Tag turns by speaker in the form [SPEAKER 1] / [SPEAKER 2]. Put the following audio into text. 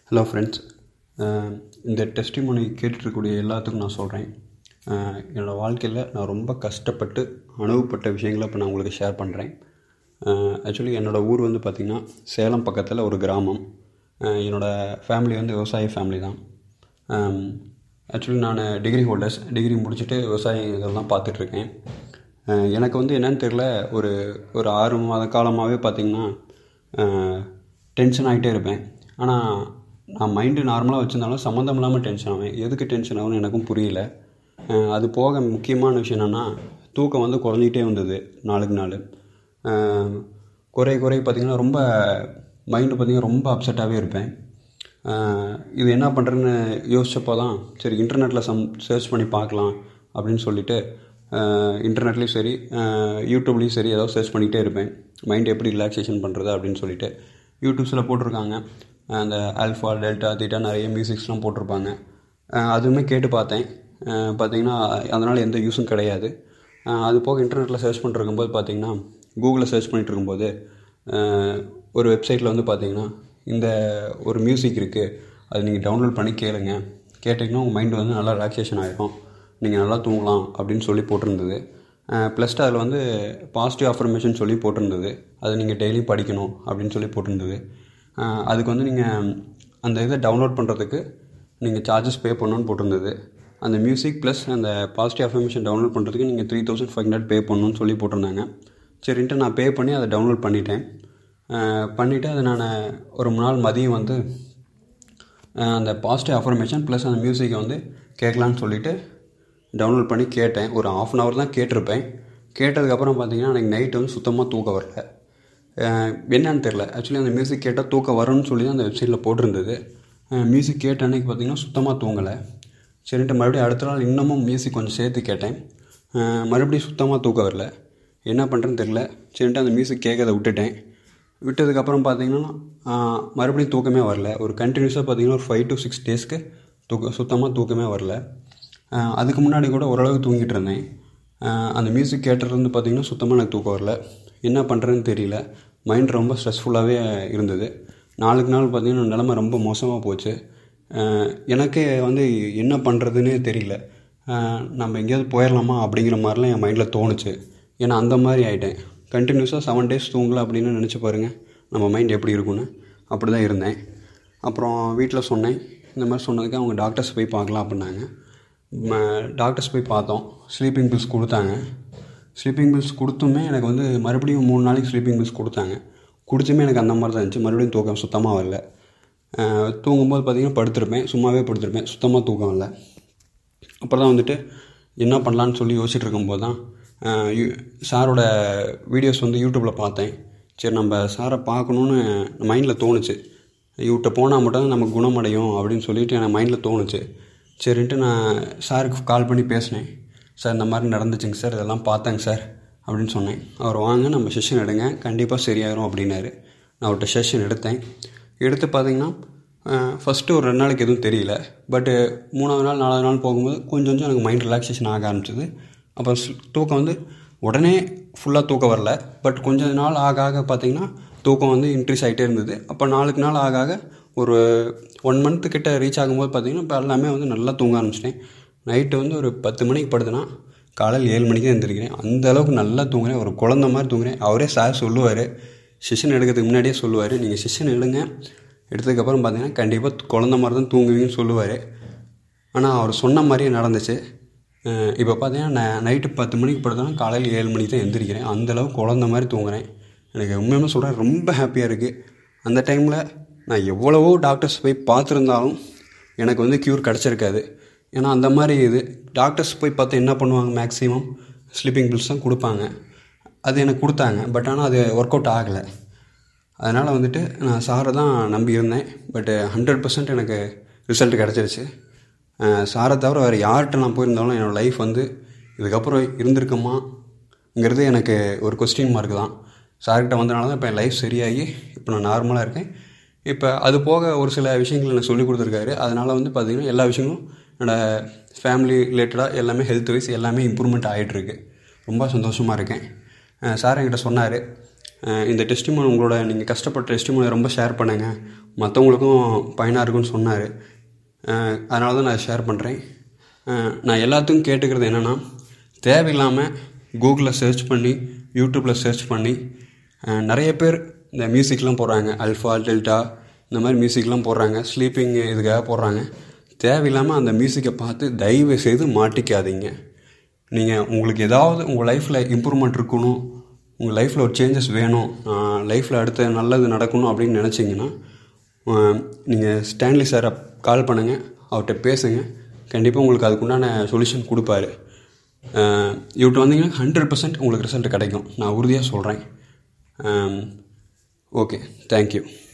[SPEAKER 1] hello friends இந்த testimony கேட்டுருக்கக்கூடிய எல்லாத்துக்கும் நான் சொல்கிறேன் என்னோடய வாழ்க்கையில் நான் ரொம்ப கஷ்டப்பட்டு அனுபவப்பட்ட விஷயங்களை இப்போ நான் உங்களுக்கு ஷேர் பண்ணுறேன் ஆக்சுவலி என்னோடய ஊர் வந்து பார்த்திங்கன்னா சேலம் பக்கத்தில் ஒரு கிராமம் என்னோடய ஃபேமிலி வந்து விவசாய ஃபேமிலி தான் ஆக்சுவலி நான் டிகிரி ஹோல்டர்ஸ் டிகிரி முடிச்சுட்டு விவசாயம் இதெல்லாம் பார்த்துட்ருக்கேன் எனக்கு வந்து என்னன்னு தெரில ஒரு ஒரு ஆறு மாத காலமாகவே பார்த்திங்கன்னா டென்ஷன் ஆகிட்டே இருப்பேன் ஆனால் நான் மைண்டு நார்மலாக வச்சுருந்தாலும் சம்மந்தம் இல்லாமல் டென்ஷன் ஆவேன் எதுக்கு டென்ஷன் ஆகும்னு எனக்கும் புரியல அது போக முக்கியமான விஷயம் என்னென்னா தூக்கம் வந்து குறைஞ்சிக்கிட்டே வந்தது நாளுக்கு நாள் குறை குறை பார்த்திங்கன்னா ரொம்ப மைண்டு பார்த்திங்கன்னா ரொம்ப அப்செட்டாகவே இருப்பேன் இது என்ன பண்ணுறேன்னு யோசிச்சப்போ தான் சரி இன்டர்நெட்டில் சம் சர்ச் பண்ணி பார்க்கலாம் அப்படின்னு சொல்லிவிட்டு இன்டர்நெட்லேயும் சரி யூடியூப்லேயும் சரி ஏதாவது சர்ச் பண்ணிகிட்டே இருப்பேன் மைண்ட் எப்படி ரிலாக்ஸேஷன் பண்ணுறது அப்படின்னு சொல்லிட்டு யூடியூப்ஸில் போட்டிருக்காங்க அந்த ஆல்ஃபா டெல்டா தீட்டா நிறைய மியூசிக்ஸ்லாம் போட்டிருப்பாங்க அதுவுமே கேட்டு பார்த்தேன் பார்த்திங்கன்னா அதனால் எந்த யூஸும் கிடையாது அது போக இன்டர்நெட்டில் சர்ச் பண்ணிருக்கும்போது பார்த்திங்கன்னா கூகுளில் சர்ச் பண்ணிகிட்டு இருக்கும்போது ஒரு வெப்சைட்டில் வந்து பார்த்திங்கன்னா இந்த ஒரு மியூசிக் இருக்குது அது நீங்கள் டவுன்லோட் பண்ணி கேளுங்க கேட்டிங்கன்னா உங்கள் மைண்டு வந்து நல்லா ரிலாக்ஸேஷன் ஆகிடும் நீங்கள் நல்லா தூங்கலாம் அப்படின்னு சொல்லி போட்டிருந்தது ப்ளஸ் அதில் வந்து பாசிட்டிவ் அஃபர்மேஷன் சொல்லி போட்டிருந்தது அது நீங்கள் டெய்லியும் படிக்கணும் அப்படின்னு சொல்லி போட்டிருந்தது அதுக்கு வந்து நீங்கள் அந்த இதை டவுன்லோட் பண்ணுறதுக்கு நீங்கள் சார்ஜஸ் பே பண்ணணுன்னு போட்டிருந்தது அந்த மியூசிக் ப்ளஸ் அந்த பாசிட்டிவ் அஃபர்மேஷன் டவுன்லோட் பண்ணுறதுக்கு நீங்கள் three thousand five hundred pay பண்ணணும்னு சொல்லி போட்டிருந்தாங்க சரின்ட்டு நான் பே பண்ணி அதை டவுன்லோட் பண்ணிட்டேன் பண்ணிவிட்டு அதை நான் ஒரு நாள் மதியம் வந்து அந்த பாசிட்டிவ் அஃபர்மேஷன் ப்ளஸ் அந்த மியூசிக்கை வந்து கேட்கலான்னு சொல்லிவிட்டு டவுன்லோட் பண்ணி கேட்டேன் ஒரு ஆஃப் அன் ஹவர் தான் கேட்டிருப்பேன் கேட்டதுக்கப்புறம் பார்த்தீங்கன்னா எனக்கு நைட்டு வந்து சுத்தமாக தூக்கம் வரல என்னன்னு தெரில ஆக்சுவலி அந்த மியூசிக் கேட்டால் தூக்கம் வரும்னு சொல்லி தான் அந்த வெப்சைட்டில் போட்டிருந்தது மியூசிக் கேட்ட அன்றைக்கி பார்த்திங்கன்னா சுத்தமாக தூங்கலை சரின்ட்டு மறுபடியும் அடுத்த நாள் இன்னமும் மியூசிக் கொஞ்சம் சேர்த்து கேட்டேன் மறுபடியும் சுத்தமாக தூக்கம் வரல என்ன பண்ணுறேன்னு தெரில சரின்ட்டு அந்த மியூசிக் கேட்கறத விட்டுட்டேன் விட்டதுக்கப்புறம் பார்த்தீங்கன்னா மறுபடியும் தூக்கமே வரல ஒரு கண்டினியூஸாக பார்த்தீங்கன்னா ஒரு ஃபைவ் டு சிக்ஸ் டேஸ்க்கு தூக்க சுத்தமாக தூக்கமே வரல அதுக்கு முன்னாடி கூட ஓரளவு தூங்கிட்டு இருந்தேன் அந்த மியூசிக் கேட்டதுலேருந்து பார்த்திங்கன்னா சுத்தமாக எனக்கு தூக்கம் வரல என்ன பண்ணுறேன்னு தெரியல மைண்ட் ரொம்ப ஸ்ட்ரெஸ்ஃபுல்லாகவே இருந்தது நாளுக்கு நாள் பார்த்திங்கன்னா நிலமை ரொம்ப மோசமாக போச்சு எனக்கே வந்து என்ன பண்ணுறதுன்னே தெரியல நம்ம எங்கேயாவது போயிடலாமா அப்படிங்கிற மாதிரிலாம் என் மைண்டில் தோணுச்சு ஏன்னா அந்த மாதிரி ஆகிட்டேன் கண்டினியூஸாக செவன் டேஸ் தூங்கலை அப்படின்னு நினச்சி பாருங்கள் நம்ம மைண்ட் எப்படி இருக்குன்னு அப்படி தான் இருந்தேன் அப்புறம் வீட்டில் சொன்னேன் இந்த மாதிரி சொன்னதுக்கு அவங்க டாக்டர்ஸ் போய் பார்க்கலாம் அப்படின்னாங்க டாக்டர்ஸ் போய் பார்த்தோம் ஸ்லீப்பிங் பில்ஸ் கொடுத்தாங்க ஸ்லீப்பிங் பில்ஸ் கொடுத்துமே எனக்கு வந்து மறுபடியும் மூணு நாளைக்கு ஸ்லீப்பிங் பில்ஸ் கொடுத்தாங்க குடிச்சுமே எனக்கு அந்த மாதிரி தான் இருந்துச்சு மறுபடியும் தூக்கம் சுத்தமாக வரல தூங்கும்போது பார்த்திங்கன்னா படுத்திருப்பேன் சும்மாவே படுத்திருப்பேன் சுத்தமாக தூக்கம் வரல அப்புறம் தான் வந்துட்டு என்ன பண்ணலான்னு சொல்லி யோசிச்சுட்டு இருக்கும்போது தான் சாரோட வீடியோஸ் வந்து யூடியூப்பில் பார்த்தேன் சரி நம்ம சாரை பார்க்கணுன்னு மைண்டில் தோணுச்சு இவர்கிட்ட போனால் மட்டும் தான் நம்ம குணமடையும் அப்படின்னு சொல்லிட்டு எனக்கு மைண்டில் தோணுச்சு சரின்ட்டு நான் சாருக்கு கால் பண்ணி பேசினேன் சார் இந்த மாதிரி நடந்துச்சுங்க சார் இதெல்லாம் பார்த்தேங்க சார் அப்படின்னு சொன்னேன் அவர் வாங்க நம்ம செஷன் எடுங்க கண்டிப்பாக சரியாயிரும் அப்படின்னாரு நான் அவர்கிட்ட செஷன் எடுத்தேன் எடுத்து பார்த்தீங்கன்னா ஃபஸ்ட்டு ஒரு ரெண்டு நாளைக்கு எதுவும் தெரியல பட்டு மூணாவது நாள் நாலாவது நாள் போகும்போது கொஞ்சம் கொஞ்சம் எனக்கு மைண்ட் ரிலாக்ஸேஷன் ஆக ஆரம்பிச்சிது அப்புறம் தூக்கம் வந்து உடனே ஃபுல்லாக தூக்கம் வரல பட் கொஞ்ச நாள் ஆக ஆக பார்த்திங்கன்னா தூக்கம் வந்து இன்க்ரீஸ் ஆகிட்டே இருந்தது அப்போ நாளுக்கு நாள் ஆக ஆக ஒரு ஒன் மந்த்து கிட்ட ரீச் ஆகும்போது பார்த்திங்கன்னா இப்போ எல்லாமே வந்து நல்லா தூங்க ஆரம்பிச்சிட்டேன் நைட்டு வந்து ஒரு பத்து மணிக்கு படுத்துனா காலையில் ஏழு மணிக்கு தான் எழுந்திரிக்கிறேன் அந்த அளவுக்கு நல்லா தூங்குறேன் ஒரு குழந்த மாதிரி தூங்குறேன் அவரே சார் சொல்லுவார் செஷன் எடுக்கிறதுக்கு முன்னாடியே சொல்லுவார் நீங்கள் செஷன் எடுங்க எடுத்ததுக்கப்புறம் பார்த்தீங்கன்னா கண்டிப்பாக குழந்த மாதிரி தான் தூங்குவீங்கன்னு சொல்லுவார் ஆனால் அவர் சொன்ன மாதிரியே நடந்துச்சு இப்போ பார்த்தீங்கன்னா நான் நைட்டு பத்து மணிக்கு படுத்தோன்னா காலையில் ஏழு மணிக்கு தான் எந்திரிக்கிறேன் அந்தளவுக்கு குழந்த மாதிரி தூங்குறேன் எனக்கு உண்மையுமே சொல்கிறேன் ரொம்ப ஹாப்பியாக இருக்குது அந்த டைமில் நான் எவ்வளவோ டாக்டர்ஸ் போய் பார்த்துருந்தாலும் எனக்கு வந்து க்யூர் கிடச்சிருக்காது ஏன்னா அந்த மாதிரி இது டாக்டர்ஸ் போய் பார்த்து என்ன பண்ணுவாங்க மேக்ஸிமம் ஸ்லீப்பிங் பில்ஸ் தான் கொடுப்பாங்க அது எனக்கு கொடுத்தாங்க பட் ஆனால் அது ஒர்க் அவுட் ஆகலை அதனால் வந்துட்டு நான் சாரை தான் நம்பி இருந்தேன் பட்டு ஹண்ட்ரட் பர்சன்ட் எனக்கு ரிசல்ட் கிடச்சிருச்சு சாரை தவிர வேறு யார்கிட்ட நான் போயிருந்தாலும் என்னோடய லைஃப் வந்து இதுக்கப்புறம் இருந்திருக்குமாங்கிறது எனக்கு ஒரு கொஸ்டின் மார்க் தான் சார்கிட்ட வந்தனால தான் இப்போ என் லைஃப் சரியாகி இப்போ நான் நார்மலாக இருக்கேன் இப்போ அது போக ஒரு சில விஷயங்கள் எனக்கு சொல்லிக் கொடுத்துருக்காரு அதனால் வந்து பார்த்திங்கன்னா எல்லா விஷயங்களும் என்னோடய ஃபேமிலி ரிலேட்டடாக எல்லாமே ஹெல்த் வைஸ் எல்லாமே இம்ப்ரூவ்மெண்ட் ஆகிட்டுருக்கு ரொம்ப சந்தோஷமாக இருக்கேன் சார் என்கிட்ட சொன்னார் அஹ் இந்த டெஸ்டிமோனி உங்களோட நீங்கள் கஷ்டப்பட்ட டெஸ்டிமோனி ரொம்ப ஷேர் பண்ணுங்கள் மற்றவங்களுக்கும் பயனாக இருக்குன்னு சொன்னார் அதனால தான் நான் ஷேர் பண்ணுறேன் நான் எல்லாத்துக்கும் கேட்டுக்கிறது என்னென்னா தேவையில்லாமல் கூகுளில் சர்ச் பண்ணி யூடியூப்பில் சர்ச் பண்ணி அஹ் நிறைய பேர் இந்த மியூசிக்லாம் போடுறாங்க அல்ஃபா டெல்டா இந்த மாதிரி மியூசிக்லாம் போடுறாங்க ஸ்லீப்பிங் இதுக்காக போடுறாங்க தேவையில்லாமல் அந்த மியூசிக்கை பார்த்து தயவு செய்து மாட்டிக்காதீங்க நீங்கள் உங்களுக்கு ஏதாவது உங்கள் லைஃப்பில் இம்ப்ரூவ்மெண்ட் இருக்கணும் உங்கள் லைஃப்பில் ஒரு சேஞ்சஸ் வேணும் லைஃப்பில் அடுத்த நல்லது நடக்கணும் அப்படின்னு நினச்சிங்கன்னா நீங்கள் ஸ்டான்லி சாரை கால் பண்ணுங்கள் அவர்கிட்ட பேசுங்க கண்டிப்பாக உங்களுக்கு அதுக்குண்டான சொல்யூஷன் கொடுப்பாரு இவர்கிட்ட வந்தீங்கன்னா ஹண்ட்ரட் பர்சன்ட் உங்களுக்கு ரிசல்ட் கிடைக்கும் நான் உறுதியாக சொல்கிறேன் ஓகே தேங்க்யூ